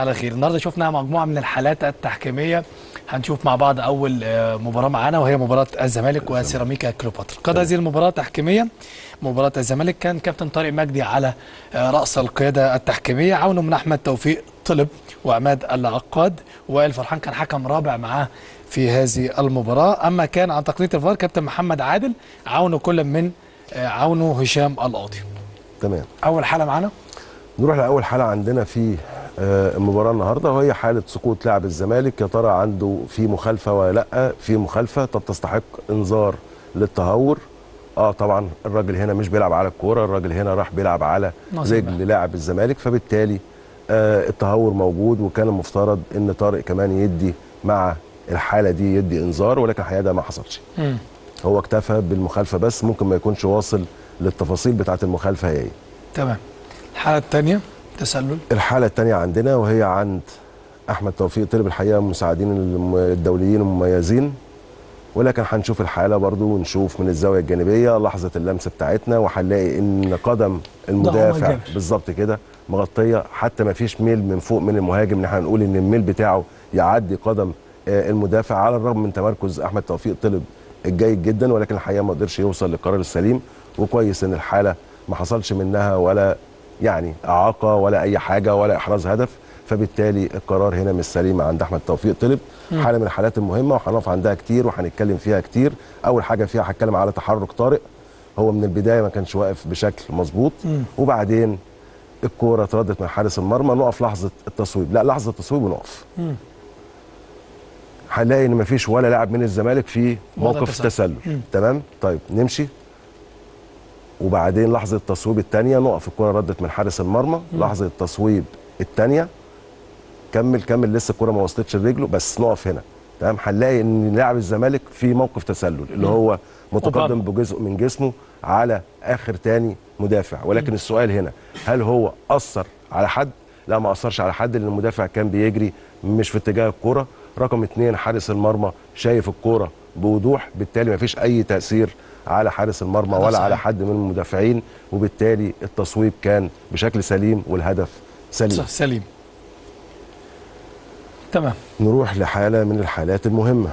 على خير النهارده شفنا مجموعه من الحالات التحكيميه هنشوف مع بعض اول آه، مباراه معانا وهي مباراه الزمالك وسيراميكا كليوباترا قاد هذه المباراه التحكيميه مباراه الزمالك كان كابتن طارق مجدي على آه، راس القياده التحكيميه عونه من احمد توفيق طلب وعماد العقاد وائل فرحان كان حكم رابع معاه في هذه المباراه اما كان عن تقنيه الفار كابتن محمد عادل عونه كل من آه، عونه هشام القاضي تمام اول حاله معانا نروح لاول حاله عندنا في آه، المباراه النهارده وهي حاله سقوط لاعب الزمالك يا ترى عنده في مخالفه ولا لا في مخالفه طب تستحق انذار للتهور اه طبعا الراجل هنا مش بيلعب على الكوره الراجل هنا راح بيلعب على نصيب رجل لاعب الزمالك فبالتالي آه التهور موجود وكان المفترض ان طارق كمان يدي مع الحاله دي يدي انذار ولكن الحقيقه ده ما حصلش مم. هو اكتفى بالمخالفه بس ممكن ما يكونش واصل للتفاصيل بتاعه المخالفه هي ايه تمام الحاله الثانيه تسلل الحالة الثانية عندنا وهي عند أحمد توفيق طلب الحقيقة المساعدين الم- الدوليين المميزين ولكن هنشوف الحالة برضو ونشوف من الزاوية الجانبية لحظة اللمسة بتاعتنا وهنلاقي إن قدم المدافع الجبل. بالظبط كده مغطية حتى ما فيش ميل من فوق من المهاجم إن احنا هنقول إن الميل بتاعه يعدي قدم آه، المدافع على الرغم من تمركز أحمد توفيق طلب الجيد جدا ولكن الحقيقة ما قدرش يوصل للقرار السليم وكويس إن الحالة ما حصلش منها ولا يعني اعاقه ولا اي حاجه ولا احراز هدف فبالتالي القرار هنا مش سليم عند احمد توفيق طلب حاله من الحالات المهمه وهنقف عندها كتير وهنتكلم فيها كتير اول حاجه فيها هتكلم على تحرك طارق هو من البدايه ما كانش واقف بشكل مظبوط وبعدين الكوره اتردت من حارس المرمى نقف لحظه التصويب لا لحظه التصويب ونقف هنلاقي ان مفيش ولا لاعب من الزمالك في وضع موقف تسلل. تسلل تمام طيب نمشي وبعدين لحظه التصويب الثانيه نقف الكره ردت من حارس المرمى لحظه التصويب الثانيه كمل كمل لسه الكره ما وصلتش لرجله بس نقف هنا تمام هنلاقي ان لاعب الزمالك في موقف تسلل اللي هو متقدم بجزء من جسمه على اخر تاني مدافع ولكن السؤال هنا هل هو اثر على حد لا ما اثرش على حد لان المدافع كان بيجري مش في اتجاه الكوره رقم اتنين حارس المرمى شايف الكوره بوضوح بالتالي ما فيش اي تاثير على حارس المرمى هذا ولا صحيح. على حد من المدافعين وبالتالي التصويب كان بشكل سليم والهدف سليم صح سليم تمام نروح لحالة من الحالات المهمة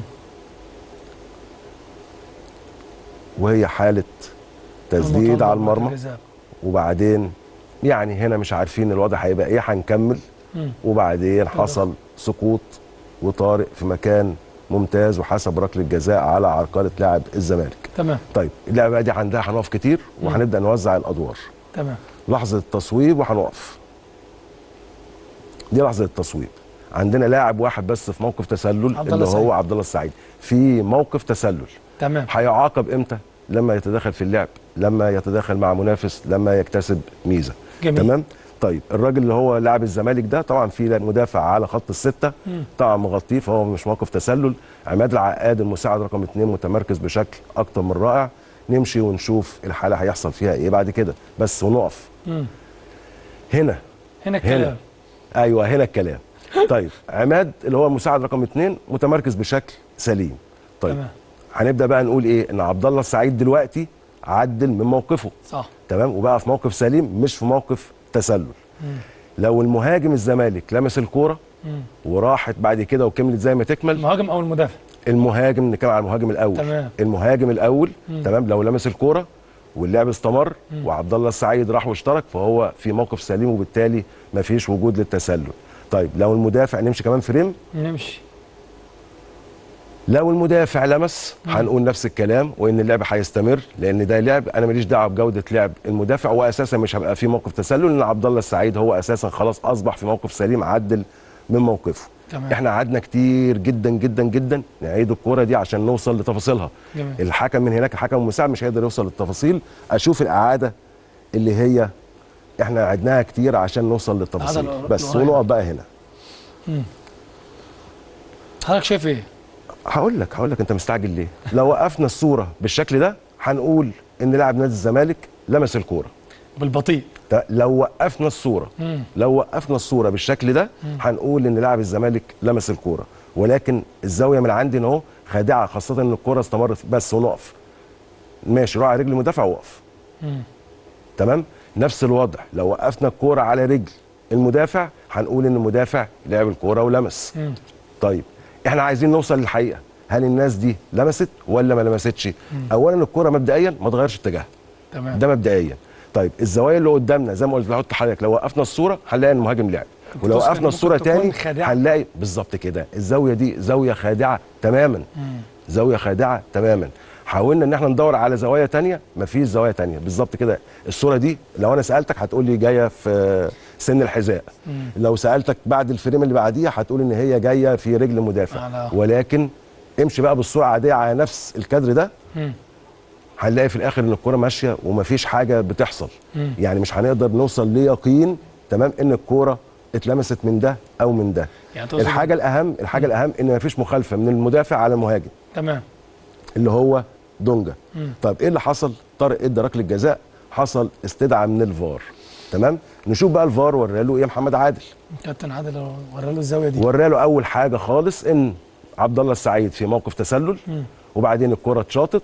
وهي حالة تسديد المطالبة على المرمى بالجزاء. وبعدين يعني هنا مش عارفين الوضع هيبقى ايه هنكمل مم. وبعدين حصل سقوط وطارق في مكان ممتاز وحسب ركله جزاء على عرقله لاعب الزمالك تمام طيب اللعبه دي عندها هنقف كتير وهنبدا نوزع الادوار تمام لحظه التصويب وهنقف دي لحظه التصويب عندنا لاعب واحد بس في موقف تسلل عبد الله اللي السعيد. هو عبد الله السعيد في موقف تسلل تمام هيعاقب امتى لما يتدخل في اللعب لما يتدخل مع منافس لما يكتسب ميزه جميل. تمام طيب الراجل اللي هو لاعب الزمالك ده طبعا في مدافع على خط السته طبعا مغطيه فهو مش موقف تسلل عماد العقاد المساعد رقم اثنين متمركز بشكل اكتر من رائع نمشي ونشوف الحاله هيحصل فيها ايه بعد كده بس ونقف مم. هنا هنا الكلام هنا ايوه هنا الكلام طيب عماد اللي هو المساعد رقم اثنين متمركز بشكل سليم طيب تمام. هنبدا بقى نقول ايه ان عبد الله السعيد دلوقتي عدل من موقفه صح تمام وبقى في موقف سليم مش في موقف تسلل لو المهاجم الزمالك لمس الكوره وراحت بعد كده وكملت زي ما تكمل المهاجم او المدافع المهاجم نتكلم على المهاجم الاول تمام. المهاجم الاول تمام لو لمس الكوره واللعب استمر وعبد الله السعيد راح واشترك فهو في موقف سليم وبالتالي ما فيش وجود للتسلل طيب لو المدافع نمشي كمان فريم نمشي لو المدافع لمس هنقول نفس الكلام وان اللعب هيستمر لان ده لعب انا ماليش دعوه بجوده لعب المدافع واساسا مش هبقى في موقف تسلل لان عبد الله السعيد هو اساسا خلاص اصبح في موقف سليم عدل من موقفه تمام. احنا قعدنا كتير جدا جدا جدا نعيد الكوره دي عشان نوصل لتفاصيلها جميل. الحكم من هناك الحكم المساعد مش هيقدر يوصل للتفاصيل اشوف الاعاده اللي هي احنا عدناها كتير عشان نوصل للتفاصيل الإعادة بس القريبة. ونقف بقى هنا حضرتك شايف ايه؟ هقول لك هقول لك انت مستعجل ليه لو وقفنا الصوره بالشكل ده هنقول ان لاعب نادي الزمالك لمس الكوره بالبطيء ده لو وقفنا الصوره مم. لو وقفنا الصوره بالشكل ده هنقول ان لاعب الزمالك لمس الكوره ولكن الزاويه من عندي إن اهو خادعه خاصه ان الكوره استمرت بس ونقف ماشي روح على رجل المدافع وقف مم. تمام نفس الوضع لو وقفنا الكوره على رجل المدافع هنقول ان المدافع لعب الكوره ولمس مم. طيب احنا عايزين نوصل للحقيقه هل الناس دي لمست ولا ما لمستش اولا الكوره مبدئيا ما تغيرش اتجاهها تمام ده مبدئيا طيب الزوايا اللي قدامنا زي ما قلت لحضرتك حضرتك لو وقفنا الصوره هنلاقي ان المهاجم لعب كنت ولو تقصد إن وقفنا ممكن الصوره تكون تاني خادعة؟ هنلاقي بالظبط كده الزاويه دي زاويه خادعه تماما زاويه خادعه تماما حاولنا ان احنا ندور على زوايا تانية مفيش زوايا تانية بالظبط كده الصوره دي لو انا سالتك هتقول لي جايه في سن الحذاء لو سالتك بعد الفريم اللي بعديها هتقول ان هي جايه في رجل مدافع على- ولكن امشي بقى بالصوره عاديه على نفس الكادر ده مم. هنلاقي في الاخر ان الكوره ماشيه ومفيش حاجه بتحصل مم. يعني مش هنقدر نوصل ليقين تمام ان الكوره اتلمست من ده او من ده يعني تقصد الحاجه الاهم الحاجه الاهم ان مفيش مخالفه من المدافع على المهاجم تمام اللي هو دونجا مم. طب ايه اللي حصل طارق ادى ركله جزاء حصل استدعاء من الفار تمام نشوف بقى الفار وراله ايه محمد عادل كابتن عادل وراله الزاويه دي وراله اول حاجه خالص ان عبد الله السعيد في موقف تسلل مم. وبعدين الكره اتشاطت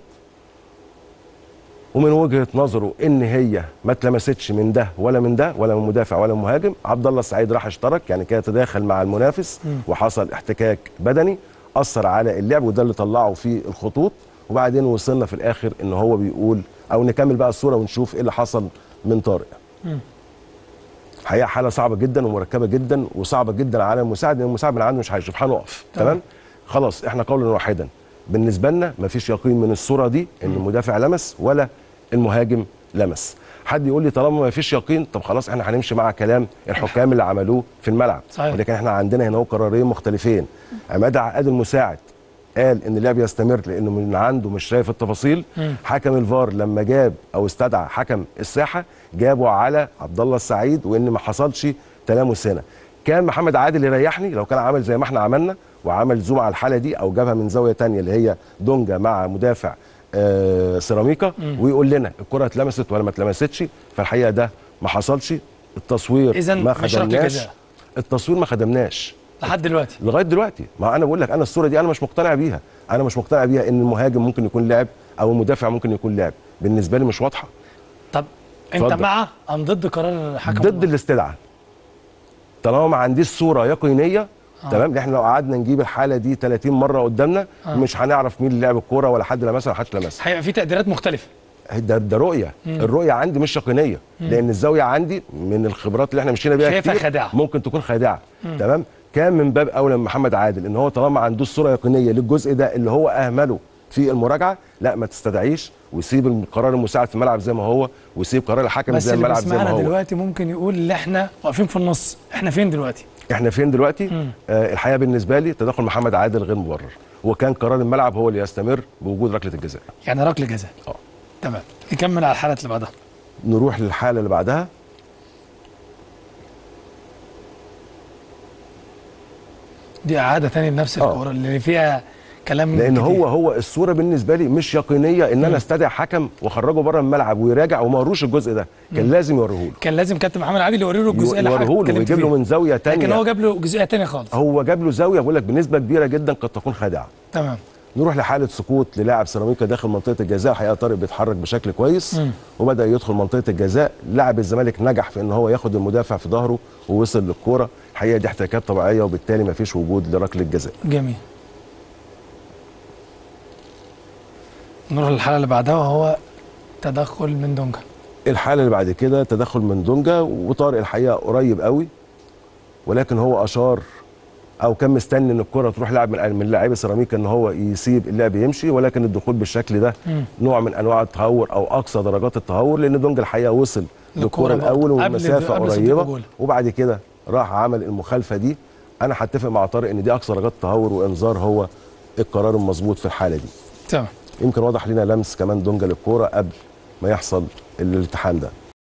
ومن وجهه نظره ان هي ما اتلمستش من ده ولا من ده ولا من مدافع ولا من مهاجم عبد الله السعيد راح اشترك يعني كده تداخل مع المنافس مم. وحصل احتكاك بدني اثر على اللعب وده اللي طلعه في الخطوط وبعدين وصلنا في الاخر ان هو بيقول او نكمل بقى الصوره ونشوف ايه اللي حصل من طارق مم. حقيقه حاله صعبه جدا ومركبه جدا وصعبه جدا على المساعد لان المساعد من عنده مش هيشوف هنقف تمام. تمام خلاص احنا قولا واحدا بالنسبه لنا مفيش يقين من الصوره دي ان المدافع لمس ولا المهاجم لمس حد يقول لي طالما ما فيش يقين طب خلاص احنا هنمشي مع كلام الحكام اللي عملوه في الملعب صحيح. ولكن احنا عندنا هنا هو قرارين مختلفين عماد عقاد المساعد قال ان اللعب يستمر لانه من عنده مش شايف التفاصيل مم. حكم الفار لما جاب او استدعى حكم الساحه جابوا على عبد الله السعيد وان ما حصلش تلامس هنا كان محمد عادل يريحني لو كان عمل زي ما احنا عملنا وعمل زوم على الحاله دي او جابها من زاويه تانية اللي هي دونجا مع مدافع آه سيراميكا ويقول لنا الكره اتلمست ولا ما اتلمستش فالحقيقه ده ما حصلش التصوير إذن ما مش ركلة خدمناش جزاء. التصوير ما خدمناش لحد دلوقتي لغايه دلوقتي ما انا بقول لك انا الصوره دي انا مش مقتنع بيها انا مش مقتنع بيها ان المهاجم ممكن يكون لاعب او المدافع ممكن يكون لاعب بالنسبه لي مش واضحه طب انت اتفضل. مع ام ضد قرار الحكم ضد الاستدعاء طالما ما عنديش صوره يقينيه آه. آه. تمام لان احنا لو قعدنا نجيب الحاله دي 30 مره قدامنا آه. آه. مش هنعرف مين اللي لعب الكوره ولا حد لمسها ولا حد لمسها هيبقى في تقديرات مختلفه ده ده رؤيه مم. الرؤيه عندي مش يقينيه لان الزاويه عندي من الخبرات اللي احنا مشينا بيها شايفها كتير خادعة. ممكن تكون خادعه تمام كان من باب اولى من محمد عادل ان هو طالما ما عندوش صوره يقينيه للجزء ده اللي هو اهمله في المراجعه لا ما تستدعيش ويسيب القرار المساعد في الملعب زي ما هو ويسيب قرار الحكم بس زي اللي الملعب زي ما بيسمعنا هو دلوقتي ممكن يقول ان احنا واقفين في النص احنا فين دلوقتي احنا فين دلوقتي مم. آه الحقيقه بالنسبه لي تدخل محمد عادل غير مبرر وكان قرار الملعب هو اللي يستمر بوجود ركله الجزاء يعني ركله جزاء اه تمام نكمل على الحالات اللي بعدها نروح للحاله اللي بعدها دي اعاده تاني لنفس آه. الكوره اللي فيها كلام لان كتير. هو هو الصوره بالنسبه لي مش يقينيه ان انا استدعي حكم واخرجه بره الملعب ويراجع وما وروش الجزء ده كان لازم يوريه له كان لازم كابتن محمد عادل يوري له الجزئيه اللي يوريه حضرتك له اتكلمت ويجيب له فيها. من زاويه تانية لكن هو جاب له جزئيه تانية خالص هو جاب له زاويه بقول لك بنسبه كبيره جدا قد تكون خادعه تمام نروح لحاله سقوط للاعب سيراميكا داخل منطقه الجزاء الحقيقه طارق بيتحرك بشكل كويس مم. وبدا يدخل منطقه الجزاء لاعب الزمالك نجح في ان هو ياخد المدافع في ظهره ووصل للكوره الحقيقه دي احتكاكات طبيعيه وبالتالي ما فيش وجود لركله جزاء جميل نروح للحاله اللي بعدها وهو تدخل من دونجا الحاله اللي بعد كده تدخل من دونجا وطارق الحقيقه قريب قوي ولكن هو اشار او كان مستني ان الكره تروح لاعب من من لاعبي سيراميكا ان هو يسيب اللعب يمشي ولكن الدخول بالشكل ده مم. نوع من انواع التهور او اقصى درجات التهور لان دونجا الحقيقه وصل للكرة للكره الاول برضه. قبل- والمسافه قبل صندوق قريبه الجول. وبعد كده راح عمل المخالفه دي انا هتفق مع طارق ان دي اقصى درجات التهور وانذار هو القرار المظبوط في الحاله دي تمام يمكن واضح لنا لمس كمان دونجا للكوره قبل ما يحصل الالتحام ده